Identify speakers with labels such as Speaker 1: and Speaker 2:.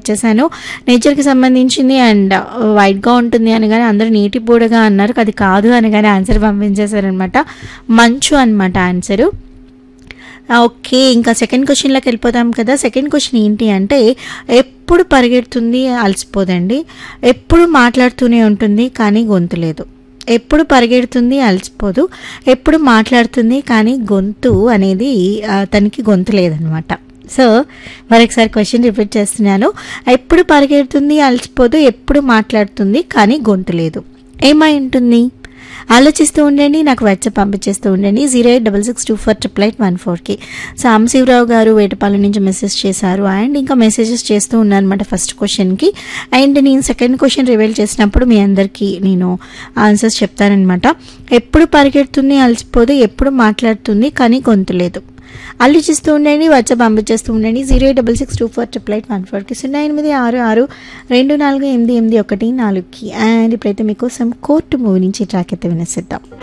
Speaker 1: ఇచ్చేసాను నేచర్కి సంబంధించింది అండ్ వైట్గా ఉంటుంది అనగానే అందరూ నీటి బూడగా అన్నారు అది కాదు అనగానే ఆన్సర్ పంపించేశారనమాట మంచు అనమాట ఆన్సరు ఓకే ఇంకా సెకండ్ క్వశ్చన్లోకి వెళ్ళిపోతాం కదా సెకండ్ క్వశ్చన్ ఏంటి అంటే ఎప్పుడు పరిగెడుతుంది అలసిపోదండి ఎప్పుడు మాట్లాడుతూనే ఉంటుంది కానీ గొంతు లేదు ఎప్పుడు పరిగెడుతుంది అలసిపోదు ఎప్పుడు మాట్లాడుతుంది కానీ గొంతు అనేది ఆ, తనకి గొంతు లేదనమాట సో మరొకసారి క్వశ్చన్ రిపీట్ చేస్తున్నాను ఎప్పుడు పరిగెడుతుంది అలసిపోదు ఎప్పుడు మాట్లాడుతుంది కానీ గొంతు లేదు ఏమై ఉంటుంది ఆలోచిస్తూ ఉండండి నాకు వచ్చి పంపించేస్తూ ఉండండి zero eight double six two four triple eight one ఫోర్కి సాంబశివరావు గారు వేటపాలెం నుంచి మెసేజ్ చేశారు అండ్ ఇంకా మెసేజెస్ చేస్తూ ఉన్నారనమాట ఫస్ట్ క్వశ్చన్కి అండ్ నేను సెకండ్ క్వశ్చన్ రివీల్ చేసినప్పుడు మీ అందరికీ నేను ఆన్సర్స్ చెప్తానమాట ఎప్పుడు పరిగెడుతుంది అలసిపోదు ఎప్పుడు మాట్లాడుతుంది కానీ గొంతు లేదు ఆలోచిస్తూ ఉండండి వచ్చి పంపించేస్తూ ఉండండి zero eight double six two four triple eight one ఫోర్కి సున్నా ఎనిమిది ఆరు ఆరు రెండు నాలుగు ఎనిమిది ఎనిమిది ఒకటి నాలుగుకి అండ్ ఇప్పుడైతే మీకోసం కోర్టు మూవీ నుంచి ట్రాక్ అయితే వినేసిద్దాం